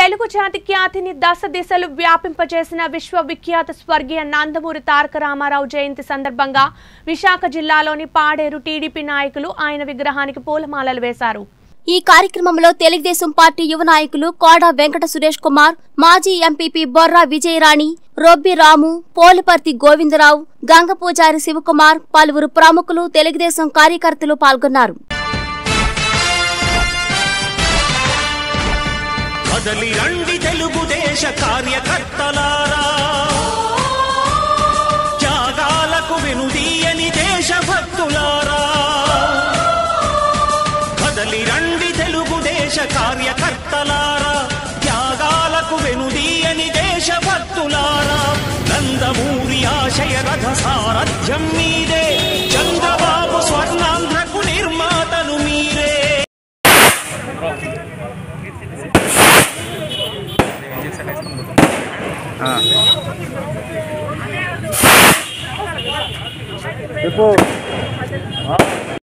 తెలుగు జాతి ఖ్యాతిని దశ దిశలు వ్యాపింపజేసిన విశ్వవిఖ్యాత స్వర్గీయ నందమూరి తారక రామారావు జయంతి సందర్భంగా విశాఖ జిల్లాలోని పాడేరు టీడీపీ నాయకులు ఆయన విగ్రహానికి పూలమాలలు వేశారు ఈ కార్యక్రమంలో తెలుగుదేశం పార్టీ యువ నాయకులు కోడ వెంకట సురేష్ కుమార్ మాజీ ఎంపీపీ బొర్రా విజయరాణి రొబ్బి రాము పోలిపర్తి గోవిందరావు గంగపూజారి శివకుమార్ పలువురు ప్రముఖులు తెలుగుదేశం కార్యకర్తలు పాల్గొన్నారు కదలి రండి తెలుగుదేశ కార్యకర్తలారా త్యాగాలకు వెనుదీయని దేశభక్తులారా కదలి రండి తెలుగుదేశ కార్యకర్తలారా త్యాగాలకు వెనుదీయని దేశభక్తులారా నందమూరి ఆశయ రథ సారథ్యం మీరే చంద్రబాబు స్వర్ణాంధ్రకు నిర్మాతను మీరే చెప్పు